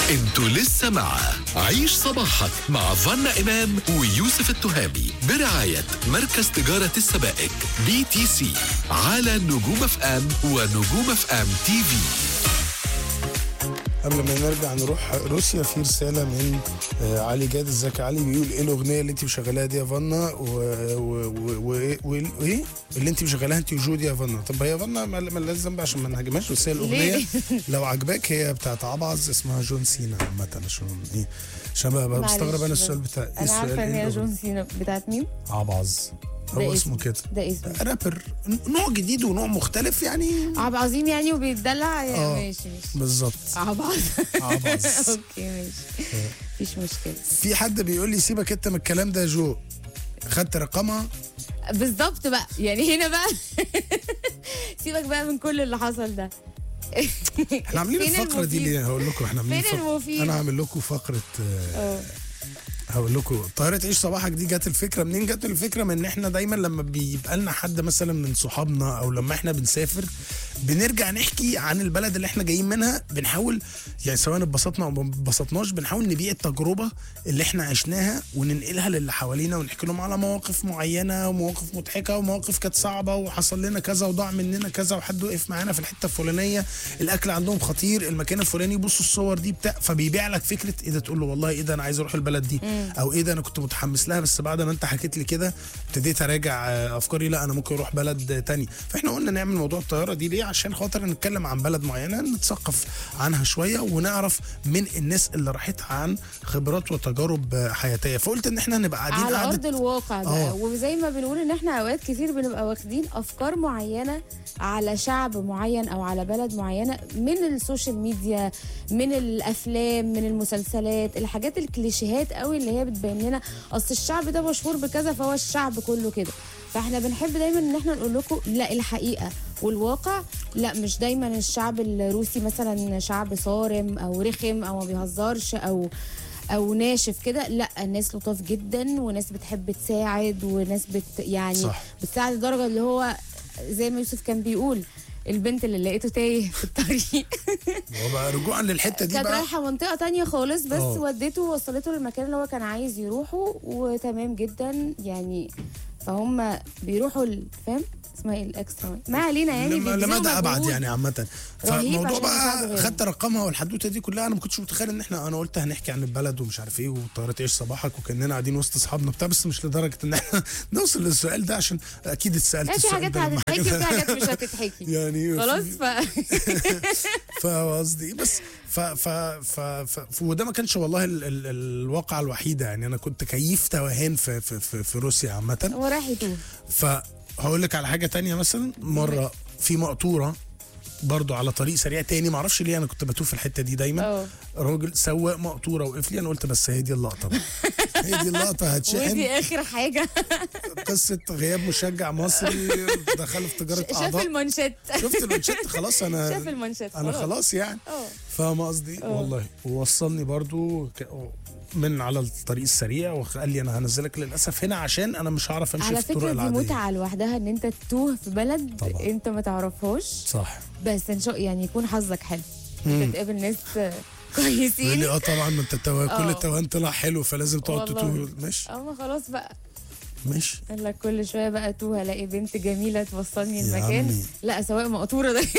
انتوا لسه مع عيش صباحك مع فنا إمام ويوسف التهامي برعاية مركز تجارة السبائك بي تي سي على نجوم اف ام ونجوم اف ام تي في قبل ما نرجع نروح روسيا في رساله من آه، علي جاد ازيك يا علي بيقول ايه الاغنيه اللي انت مشغلاها دي يا فنا و- و- و- و- وايه وايه اللي انت مشغلاها انت وجودي يا فنا طب هي فنا ما ما لهاش ذنب عشان ما نهاجمهاش بس هي الاغنيه ليه؟ لو عجباك هي بتاعت عبعظ اسمها جون سينا عامه عشان ايه عشان بقى بقى بستغرب انا معلش، السؤال بس بتاع ايه انا السؤال عارفه ان إيه هي الأغنية؟ جون سينا بتاعت مين؟ عبعظ ده هو اسم. اسمه كده ده اسمه رابر نوع جديد ونوع مختلف يعني عب عظيم يعني وبيتدلع يا آه. ماشي ماشي بالظبط عبعظ عبعظ. اوكي ماشي مفيش مشكله في حد بيقول لي سيبك انت من الكلام ده يا جو خدت رقمها بالظبط بقى يعني هنا بقى سيبك بقى من كل اللي حصل ده احنا عاملين فين الفقره دي المفيد؟ ليه هقول لكم احنا عاملين فين فقرة- المفيد؟ انا هعمل لكم فقره آه، اه هقول لكم طياره عيش صباحك دي جت الفكره منين جت الفكره من ان احنا دايما لما بيبقى لنا حد مثلا من صحابنا او لما احنا بنسافر بنرجع نحكي عن البلد اللي احنا جايين منها بنحاول يعني سواء اتبسطنا او ما اتبسطناش بنحاول نبيع التجربه اللي احنا عشناها وننقلها للي حوالينا ونحكي لهم على مواقف معينه ومواقف مضحكه ومواقف كانت صعبه وحصل لنا كذا وضاع مننا كذا وحد وقف معانا في الحته الفلانيه الاكل عندهم خطير المكان الفلاني بصوا الصور دي بتاع فبيبيع لك فكره ايه ده تقول له والله ايه ده انا عايز اروح البلد دي او ايه ده انا كنت متحمس لها بس بعد ما انت حكيت لي كده ابتديت اراجع آه، افكاري لا انا ممكن اروح بلد آه، تاني فاحنا قلنا نعمل موضوع الطياره دي ليه عشان خاطر نتكلم عن بلد معينه نتثقف عنها شويه ونعرف من الناس اللي راحتها عن خبرات وتجارب آه، حياتيه فقلت ان احنا نبقى قاعدين على قعدة ارض الواقع بقى آه. وزي ما بنقول ان احنا اوقات كتير بنبقى واخدين افكار معينه على شعب معين او على بلد معينه من السوشيال ميديا من الافلام من المسلسلات الحاجات الكليشيهات قوي اللي هي بتبين لنا اصل الشعب ده مشهور بكذا فهو الشعب كله كده فاحنا بنحب دايما ان احنا نقول لكم لا الحقيقه والواقع لا مش دايما الشعب الروسي مثلا شعب صارم او رخم او ما بيهزرش او او ناشف كده لا الناس لطاف جدا وناس بتحب تساعد وناس بت يعني صح. بتساعد لدرجه اللي هو زي ما يوسف كان بيقول البنت اللي لقيته تايه في الطريق وبقى رجوعا للحته دي كانت بقى رايحه منطقه تانية خالص بس آه. ودته ووصلته للمكان اللي هو كان عايز يروحه وتمام جدا يعني فهم بيروحوا ال- فاهم اسمها ايه الاكسترا ما علينا يعني لما بيبذلوا لمدى ابعد مجهود. يعني عامه رهيب فالموضوع عشان يساعدوا بقى غيرهم. خدت رقمها والحدوته دي كلها انا ما كنتش متخيل ان احنا انا قلت هنحكي عن البلد ومش عارف ايه وطياره عيش صباحك وكاننا قاعدين وسط اصحابنا بتاع بس مش لدرجه ان احنا نوصل للسؤال ده عشان اكيد اتسالت يعني في السؤال حاجات ده لما هتتحكي حاجة- وفي حاجات مش هتتحكي يعني خلاص في- ف فقصدي إيه؟ بس ف ف ف ف وده ما كانش والله ال ال الواقعه الوحيده يعني انا كنت كيف توهان في في في, في روسيا عامه هو رايح يتوه فهقول لك على حاجه تانية مثلا مره في مقطوره برضو على طريق سريع تاني معرفش ليه انا كنت بتوه في الحته دي دايما اه راجل سواق مقطوره وقف لي انا قلت بس هي دي اللقطه بقى هي دي اللقطه هتشحن ودي اخر حاجه قصه غياب مشجع مصري دخل في تجاره شاف اعضاء المانشيت شفت المانشيت خلاص انا شاف المانشيت انا خلاص يعني اه فاهم قصدي والله ووصلني برضو ك- من على الطريق السريع وقال لي انا هنزلك للاسف هنا عشان انا مش هعرف امشي على في الطرق فكره دي العاديه متعه لوحدها ان انت تتوه في بلد طبعا. انت ما تعرفهاش صح بس ان شاء يعني يكون حظك حلو مم. انت تقابل ناس يقول كويسين لي اه طبعا ما انت التوه كل آه. التوهان طلع حلو فلازم تقعد والله. تتوه ماشي اما خلاص بقى ماشي قال لك كل شويه بقى توه الاقي بنت جميله توصلني يا المكان عمي. لا سواء مقطوره ده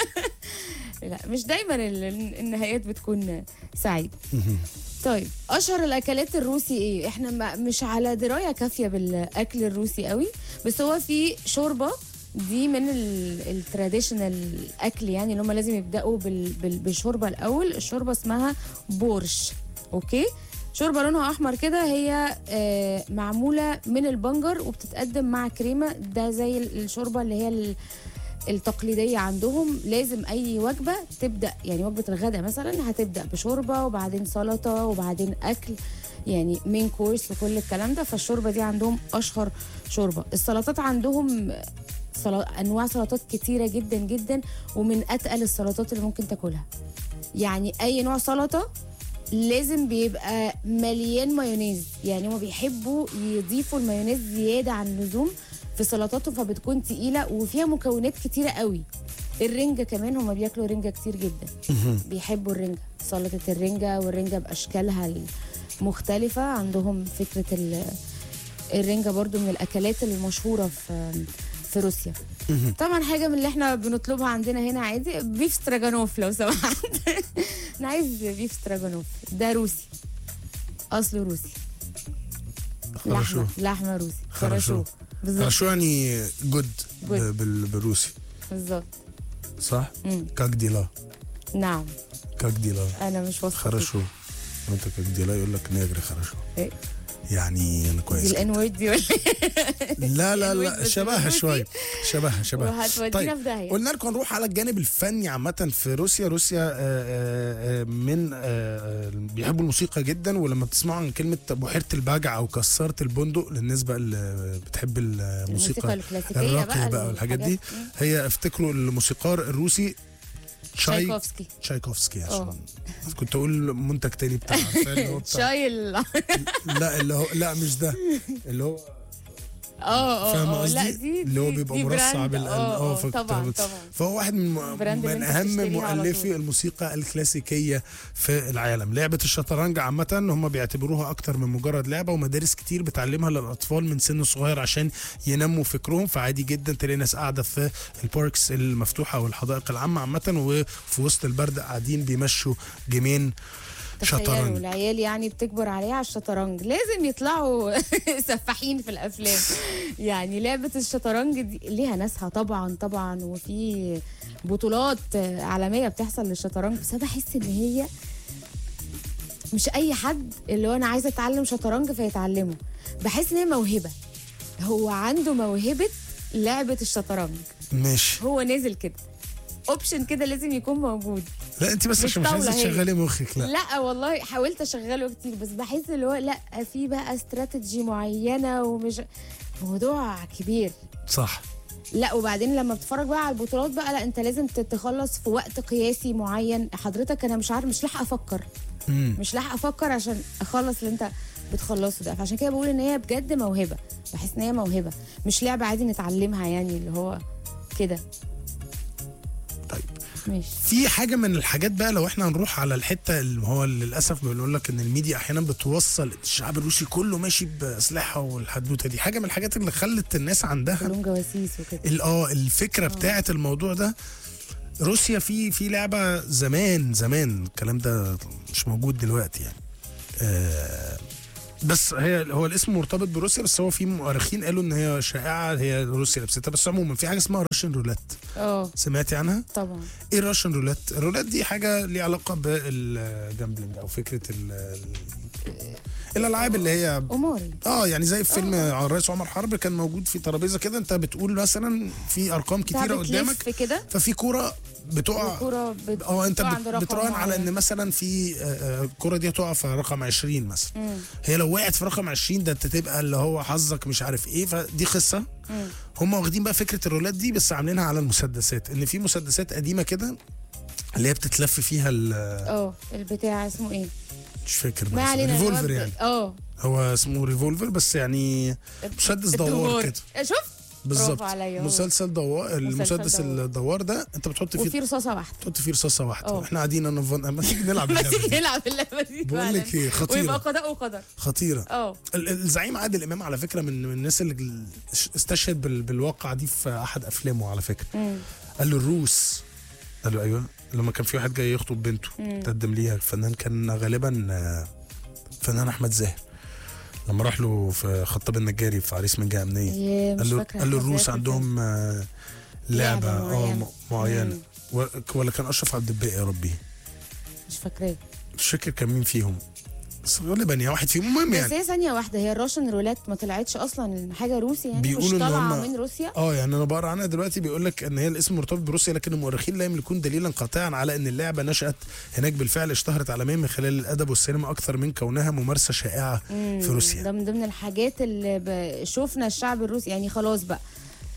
لا مش دايما ال- النهايات بتكون سعيده طيب اشهر الاكلات الروسي ايه احنا ما مش على درايه كافيه بالاكل الروسي قوي بس هو في شوربه دي من التراديشنال اكل يعني اللي هم لازم يبداوا بال بال بالشوربه الاول الشوربه اسمها بورش اوكي شوربه لونها احمر كده هي آه، معموله من البنجر وبتتقدم مع كريمه ده زي الشوربه اللي هي ال- التقليديه عندهم لازم اي وجبه تبدا يعني وجبه الغداء مثلا هتبدا بشوربه وبعدين سلطه وبعدين اكل يعني مين كورس وكل الكلام ده فالشوربه دي عندهم اشهر شوربه السلطات عندهم سلا- انواع سلطات كتيره جدا جدا ومن اتقل السلطات اللي ممكن تاكلها يعني اي نوع سلطه لازم بيبقى مليان مايونيز يعني هما بيحبوا يضيفوا المايونيز زياده عن اللزوم في سلطاتهم فبتكون تقيله وفيها مكونات كتيره قوي الرنجة كمان هما بياكلوا رنجة كتير جدا بيحبوا الرنجة سلطة الرنجة والرنجة بأشكالها المختلفة عندهم فكرة ال- الرنجة برضو من الأكلات المشهورة في في روسيا طبعا حاجة من اللي احنا بنطلبها عندنا هنا عادي بيف ستراجانوف لو سمحت انا عايز بيف ستراجانوف ده روسي اصله روسي لحمة خرشوه لحمة روسي خرشوه. خرشوه بالظبط خرشوه يعني جود Good. بال- بالروسي بالظبط صح؟ مم. كاك ديلا نعم كاك ديلا انا مش واثقة فيك. خرشوه وانت كاك ديلا يقول لك نيجري خرشوه إيه؟ يعني انا دي كويس الان وورد دي ولا لا لا الويد لا بس شبهها بالروسي. شويه شبهها شبهها وهتودينا في داهية. قلنا لكم نروح على الجانب الفني عامة في روسيا روسيا آه، آه، آه، من آه، آه، بيحبوا الموسيقى جدا ولما بتسمعوا عن كلمة بحيرة البجع أو كسرت البندق للنسبة اللي بتحب الموسيقى الموسيقى الكلاسيكية الراقية بقى بقى والحاجات دي مم. هي افتكروا الموسيقار الروسي تشاي تشايكوفسكي تشايكوفسكي عشان آه. كنت اقول منتج تاني بتاع عارفاه اللي هو بتاع شاي ال- لا اللي هو لا مش ده اللي هو اه اه فاهمة آه، لا قصدي؟ دي اللي هو دي- بيبقى دي مرصع براند. بالقلب اه اه فكنت طبعا بت- طبعا فهو واحد من براند اللي من انت اهم بتشتريها على مؤلفي طول. الموسيقى الكلاسيكيه في العالم لعبه الشطرنج عامه هم بيعتبروها اكتر من مجرد لعبه ومدارس كتير بتعلمها للاطفال من سن صغير عشان ينموا فكرهم فعادي جدا تلاقي ناس قاعده في الباركس المفتوحه والحدائق العامه عامه وفي وسط البرد قاعدين بيمشوا جيمين تخيلوا شطرنج العيال يعني بتكبر عليه على الشطرنج لازم يطلعوا سفاحين في الافلام يعني لعبه الشطرنج دي ليها ناسها طبعا طبعا وفي بطولات عالميه بتحصل للشطرنج بس انا بحس ان هي مش اي حد اللي هو انا عايزه اتعلم شطرنج فيتعلمه بحس ان هي موهبه هو عنده موهبه لعبه الشطرنج ماشي هو نازل كده اوبشن كده لازم يكون موجود لا انت بس مش عشان مش عايزه طاولة هي. تشغلي مخك لا لا والله حاولت اشغله كتير بس بحس اللي هو لا في بقى استراتيجي معينه ومش موضوع كبير صح لا وبعدين لما بتتفرج بقى على البطولات بقى لا انت لازم تخلص في وقت قياسي معين حضرتك انا مش عارف مش لاحقه افكر مم. مش لاحقه افكر عشان اخلص اللي انت بتخلصه ده فعشان كده بقول ان هي بجد موهبه بحس ان هي موهبه مش لعبه عادي نتعلمها يعني اللي هو كده طيب ماشي في حاجه من الحاجات بقى لو احنا هنروح على الحته اللي هو للاسف بنقول لك ان الميديا احيانا بتوصل الشعب الروسي كله ماشي باسلحه والحدوته دي حاجه من الحاجات اللي خلت الناس عندها كلهم جواسيس وكده ال- اه الفكره بتاعه الموضوع ده روسيا في في لعبه زمان زمان الكلام ده مش موجود دلوقتي يعني آه بس هي هو الاسم مرتبط بروسيا بس هو في مؤرخين قالوا ان هي شائعه هي روسيا لبستها بس عموما في حاجه اسمها راشن رولات اه سمعتي عنها؟ طبعا ايه الراشن رولات؟ الرولات دي حاجه ليها علاقه بالجامبلينج او فكره ال ال- الالعاب اللي هي قماري اه يعني زي في فيلم عن الرئيس عمر حرب كان موجود في ترابيزه كده انت بتقول مثلا في ارقام كتيره بتلف قدامك كده ففي كوره بتقع الكوره بت... اه انت بتقع بت- عند رقم بتراهن على معين. ان مثلا في آه، آه، الكوره دي هتقع في رقم 20 مثلا مم. هي لو وقعت في رقم 20 ده انت تبقى اللي هو حظك مش عارف ايه فدي قصه مم. هم واخدين بقى فكره الرولات دي بس عاملينها على المسدسات ان في مسدسات قديمه كده اللي هي بتتلف فيها ال- اه البتاع اسمه ايه؟ مش فاكر ما بس علينا ريفولفر الواد- يعني اه هو اسمه ريفولفر بس يعني مسدس دوار كده شفت؟ بالظبط عليا هو. مسلسل دوار المسدس دوار. الدوار ده انت بتحط فيه وفي رصاصه واحده تحط فيه رصاصه واحده اه. احنا قاعدين انا وفن ما تيجي نلعب ما اللعبة تيجي دي. نلعب اللعبه دي بقول فعلاً. لك ايه خطيرة. ويبقى قضاء وقدر خطيره اه ال- الزعيم عادل امام على فكره من من الناس اللي استشهد بال- بالواقعه دي في احد افلامه على فكره مم. قال له الروس قال له ايوه لما كان في واحد جاي يخطب بنته تقدم ليها الفنان كان غالبا آه، فنان احمد زاهر لما راح له في خطاب النجاري في عريس من جهه امنيه ياه، مش قال له فاكرة قال له أحمد الروس زاهر عندهم آه، لعبه لعبة اه معينة. م- معينه مم. و- ولا كان اشرف عبد الباقي يا ربي مش فاكراه مش فاكر كان مين فيهم بس غالبا يا واحد فيهم المهم بس يعني هي ثانيه واحده هي الراشن رولات ما طلعتش اصلا حاجه روسي يعني بيقولوا مش إن طالعه هم- من روسيا اه يعني انا بقرا عنها دلوقتي بيقول لك ان هي الاسم مرتبط بروسيا لكن المؤرخين لا يملكون دليلا قاطعا على ان اللعبه نشات هناك بالفعل اشتهرت عالميا من خلال الادب والسينما اكثر من كونها ممارسه شائعه في ده روسيا من ضمن الحاجات اللي ب... شفنا الشعب الروسي يعني خلاص بقى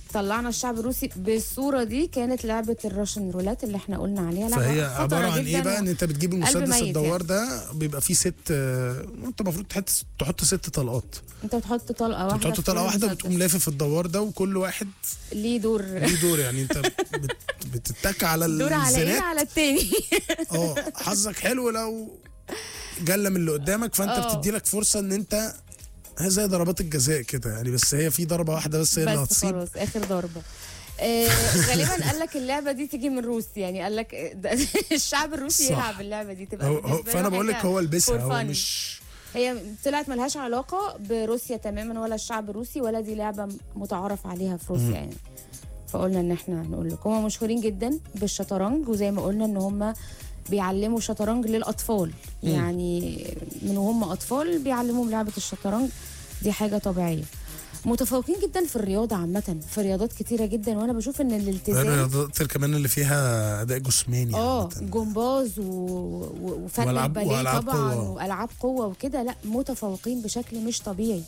طلعنا الشعب الروسي بالصوره دي كانت لعبه الراشن رولات اللي احنا قلنا عليها لعبة فهي خطرة عباره عن ايه جداً بقى ان انت بتجيب قلب المسدس ميت الدوار ده بيبقى فيه ست آه، انت المفروض تحط تحط ست طلقات انت بتحط طلقه واحده بتحط في طلقه كل واحده مسدس. بتقوم لافف الدوار ده وكل واحد ليه دور ليه دور يعني انت بت بتتك على دور على ايه الزنات على التاني اه حظك حلو لو جلة من اللي قدامك فانت اه. بتدي لك فرصه ان انت هي زي ضربات الجزاء كده يعني بس هي في ضربه واحده بس هي اللي بس هتصيب خلاص اخر ضربه آه غالبا قال لك اللعبه دي تيجي من روسيا يعني قال لك آه، ده- الشعب الروسي صح. يلعب اللعبه دي تبقى هو هو بالنسبة له فانا بقول لك حاجة هو لبسها for هو fun. مش هي طلعت ملهاش علاقه بروسيا تماما ولا الشعب الروسي ولا دي لعبه متعارف عليها في روسيا يعني فقلنا ان احنا نقول لكم هم مشهورين جدا بالشطرنج وزي ما قلنا ان هم بيعلموا شطرنج للاطفال يعني من وهم اطفال بيعلموهم لعبه الشطرنج دي حاجه طبيعيه متفوقين جدا في الرياضه عامه في رياضات كتيره جدا وانا بشوف ان الالتزام الرياضات كمان اللي فيها اداء جسماني اه عامة. جمباز و... و... وفن وألعاب- الباليه وألعاب طبعا قوة. والعاب قوه وكده لا متفوقين بشكل مش طبيعي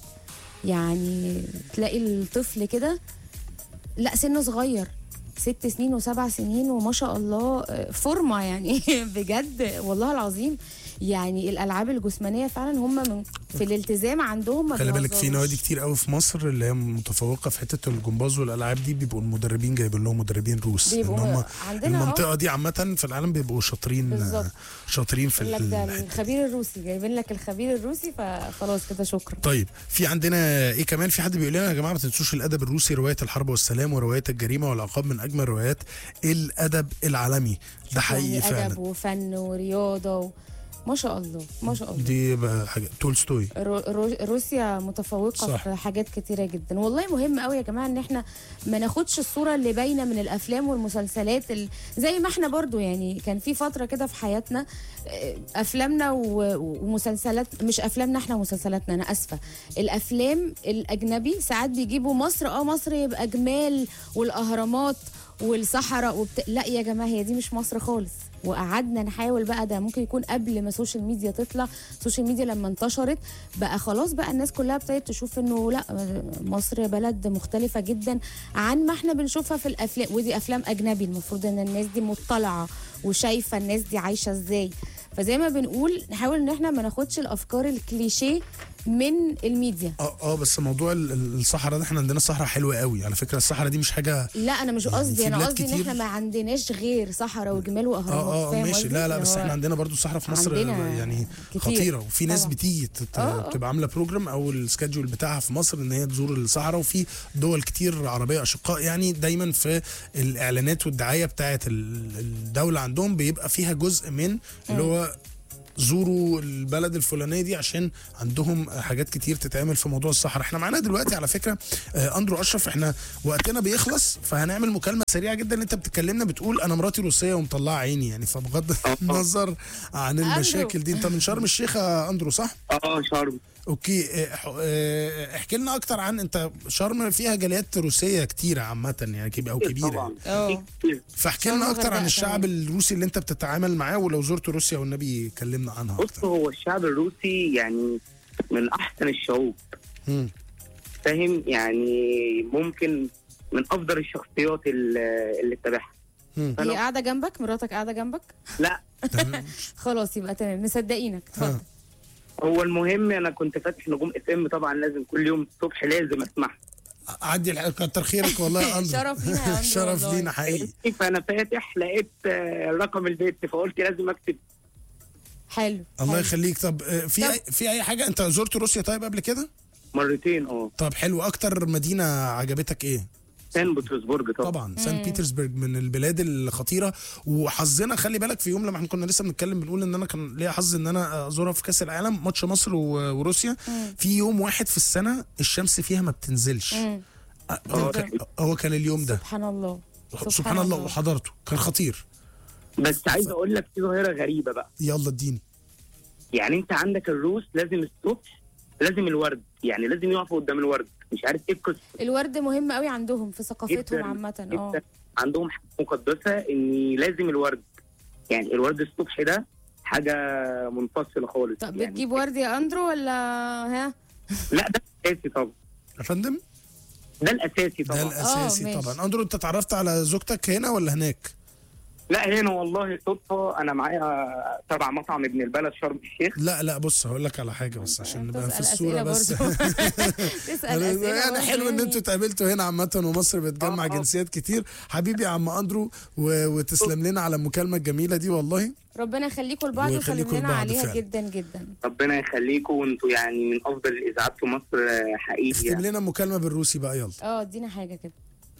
يعني تلاقي الطفل كده لا سنه صغير ست سنين وسبع سنين وما شاء الله آه، فورمه يعني بجد والله العظيم يعني الالعاب الجسمانيه فعلا هم من في الالتزام عندهم ما خلي بالك في بيهزروش. نوادي كتير قوي في مصر اللي هي متفوقه في حته الجمباز والالعاب دي بيبقوا المدربين جايبين لهم مدربين روس لان بيبقوا هم عندنا المنطقه دي عامه في العالم بيبقوا شاطرين بالظبط. شاطرين في يقول لك ده الحتة. الخبير الروسي جايبين لك الخبير الروسي فخلاص كده شكرا طيب في عندنا ايه كمان في حد بيقول لنا يا جماعه ما تنسوش الادب الروسي روايه الحرب والسلام وروايات الجريمه والعقاب من اجمل روايات الادب العالمي ده حقيقي يعني فعلا ادب وفن ورياضه و... ما شاء الله ما شاء الله دي بقى حاجه تولستوي رو رو روسيا متفوقه صح. في حاجات كتيره جدا والله مهم قوي يا جماعه ان احنا ما ناخدش الصوره اللي باينه من الافلام والمسلسلات ال... زي ما احنا برضو يعني كان في فتره كده في حياتنا آه، افلامنا و... ومسلسلات مش افلامنا احنا ومسلسلاتنا انا اسفه الافلام الاجنبي ساعات بيجيبوا مصر اه مصر يبقى جمال والاهرامات والصحراء وبت... لا يا جماعه هي دي مش مصر خالص وقعدنا نحاول بقى ده ممكن يكون قبل ما السوشيال ميديا تطلع السوشيال ميديا لما انتشرت بقى خلاص بقى الناس كلها ابتدت تشوف انه لا مصر بلد مختلفة جدا عن ما احنا بنشوفها في الافلام ودي افلام اجنبي المفروض ان الناس دي مطلعة وشايفة الناس دي عايشة ازاي فزي ما بنقول نحاول ان احنا ما ناخدش الافكار الكليشيه من الميديا اه اه بس موضوع ال- ال- الصحراء ده احنا عندنا صحراء حلوه قوي على فكره الصحراء دي مش حاجه لا انا مش يعني قصدي في انا بلاد قصدي ان كتير- احنا ما عندناش غير صحراء وجمال واهرامات اه اه فاهم ماشي قصدي؟ لا لا اللي بس هو احنا عندنا برضو الصحراء في مصر عندنا يعني كتير. خطيره وفي ناس طبعا. بتيجي تت- آه، آه. بتبقى عامله بروجرام او السكادجول بتاعها في مصر ان هي تزور الصحراء وفي دول كتير عربيه اشقاء يعني دايما في الاعلانات والدعايه بتاعه ال- الدوله عندهم بيبقى فيها جزء من اللي هو زوروا البلد الفلانيه دي عشان عندهم حاجات كتير تتعمل في موضوع الصحراء احنا معانا دلوقتي على فكره آه، اندرو اشرف احنا وقتنا بيخلص فهنعمل مكالمه سريعه جدا انت بتكلمنا بتقول انا مراتي روسيه ومطلعه عيني يعني فبغض النظر عن المشاكل دي انت من شرم الشيخ يا اندرو صح اه شرم اوكي اه، ح- اه، احكي لنا اكتر عن انت شرم فيها جاليات روسيه كتيره عامه يعني كب- او كبيره طبعا اه. كتير. فاحكي شرم لنا اكتر عن وغردقة الشعب كمان. الروسي اللي انت بتتعامل معاه ولو زرت روسيا والنبي كلمنا عنها بص اكتر هو الشعب الروسي يعني من احسن الشعوب مم. فاهم يعني ممكن من افضل الشخصيات اللي اللي اتبعها مم. هي أنا- قاعده جنبك مراتك قاعده جنبك لا تمام. خلاص يبقى تمام مصدقينك اتفضل ها. هو المهم انا كنت فاتح نجوم اف ام طبعا لازم كل يوم الصبح لازم اسمعها عدي الح- كتر خيرك والله يا اندرو شرف لينا يا أندرو شرف والله. لينا حقيقي فانا فاتح لقيت آه، رقم البيت فقلت لازم اكتب حلو الله حلو. يخليك طب اه، في طب. أي في اي حاجه انت زرت روسيا طيب قبل كده مرتين اه طب حلو اكتر مدينه عجبتك ايه سان بطرسبرج طبعا طبعا سان بيترسبرج من البلاد الخطيره وحظنا خلي بالك في يوم لما احنا كنا لسه بنتكلم بنقول ان انا كان ليا حظ ان انا ازورها في كاس العالم ماتش مصر و- وروسيا في يوم واحد في السنه الشمس فيها ما بتنزلش مم. أه، هو كان هو كان اليوم ده سبحان الله سبحان الله وحضرته كان خطير بس عايز اقول لك في ظاهره غريبه بقى يلا اديني يعني انت عندك الروس لازم الصبح لازم الورد يعني لازم يقفوا قدام الورد مش عارف ايه القصه الورد مهم قوي عندهم في ثقافتهم جداً، عامه اه جدا عندهم حاجه مقدسه ان لازم الورد يعني الورد الصبح ده حاجه منفصله خالص طب يعني بتجيب ورد يا اندرو ولا ها لا ده اساسي طبعا يا فندم ده الاساسي ده طبعا الاساسي ماشي. طبعا اندرو انت اتعرفت على زوجتك هنا ولا هناك لا هنا والله صدفه انا معايا تبع مطعم ابن البلد شرم الشيخ لا لا بص هقول لك على حاجه بس عشان نبقى في تسأل الصوره أسئلة بس برضو. تسأل أسئلة يعني برضو حلو ان يعني. انتوا اتقابلتوا هنا عامه ومصر بتجمع آه، آه. جنسيات كتير حبيبي يا عم اندرو و... وتسلم لنا على المكالمه الجميله دي والله ربنا يخليكم لبعض ويخليكم وسلم لنا لبعض عليها فعلا. جدا جدا ربنا يخليكم وانتوا يعني من افضل الاذاعات في مصر آه، حقيقي اختم يعني. لنا مكالمه بالروسي بقى يلا اه ادينا حاجه كده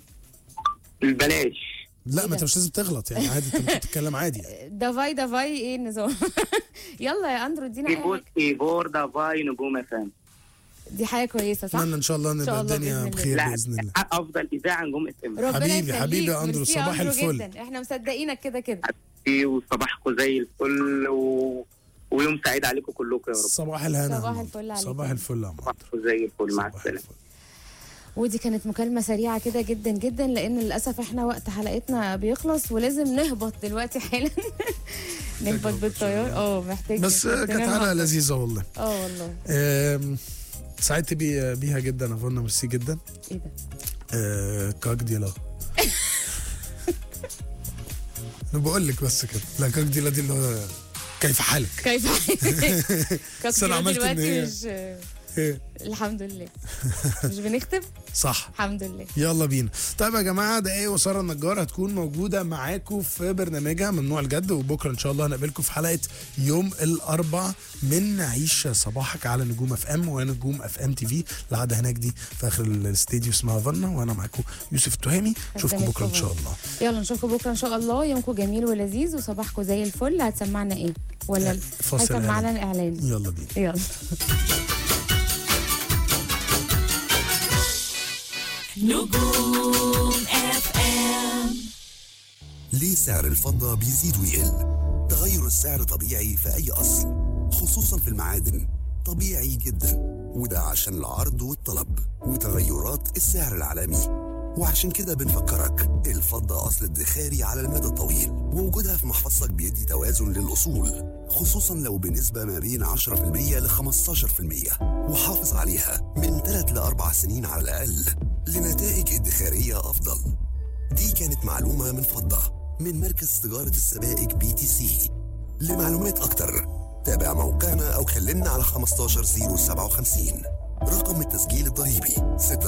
بلاش لا إيه ما انت ده؟ مش لازم تغلط يعني عادي انت ممكن تتكلم عادي دافاي دافاي ايه النظام يلا يا اندرو ادينا اي بيبوس حاجه ايفور دافاي نجوم افهم دي حاجه كويسه صح اتمنى ان شاء الله إن نبقى شاء الله الدنيا بإذن الله. بخير لا باذن الله افضل اذاعه نجوم اف ام ربنا حبيبي- يخليك. حبيبي يا أندرو، ميرسي يا صباح أندرو الفل. جدا احنا مصدقينك كده كده وصباحكم زي الفل و... ويوم سعيد عليكم كلكم يا رب صباح الهنا يا صباح عم. الفل عليك. صباح الفل يا عم. صباحكم زي الفل مع صباح السلامه الفل. ودي كانت مكالمة سريعة كده جدا جدا لأن للأسف احنا وقت حلقتنا بيخلص ولازم نهبط دلوقتي حالا نهبط بالطيار اه محتاج بس محتاج كانت حلقه نهبط. لذيذه والله اه والله آم، سعدت بي بيها جدا يا فندم ميرسي جدا ايه ده آه، كاك دي لا انا بقول لك بس كده لا كاك دي لا دي اللي هو كيف حالك كيف بس أنا عملت إن دلوقتي هي- مش إيه، الحمد لله مش بنكتب صح الحمد لله يلا بينا طيب يا جماعه دقايق وساره النجار هتكون موجوده معاكم في برنامجها ممنوع الجد وبكره ان شاء الله هنقابلكم في حلقه يوم الاربع من عيش صباحك على نجوم اف ام ونجوم اف ام تي في القعده هناك دي في اخر الاستديو اسمها فنا وانا معاكم يوسف التهامي اشوفكم قدامك بكره ان شاء طبعاً. الله يلا نشوفكم بكره ان شاء الله يومكم جميل ولذيذ وصباحكم زي الفل هتسمعنا ايه ولا فاصل هتسمعنا الاعلان يلا بينا يلا ليه سعر الفضة بيزيد ويقل؟ تغير السعر طبيعي في أي أصل خصوصا في المعادن طبيعي جدا وده عشان العرض والطلب وتغيرات السعر العالمي وعشان كده بنفكرك الفضة أصل ادخاري على المدى الطويل ووجودها في محفظتك بيدي توازن للأصول خصوصا لو بنسبة ما بين 10% ل 15% وحافظ عليها من 3 ل 4 سنين على الأقل لنتائج ادخارية أفضل دي كانت معلومة من فضة من مركز تجارة السبائك بي تي سي لمعلومات أكتر تابع موقعنا أو كلمنا على 15057 رقم التسجيل الضريبي 6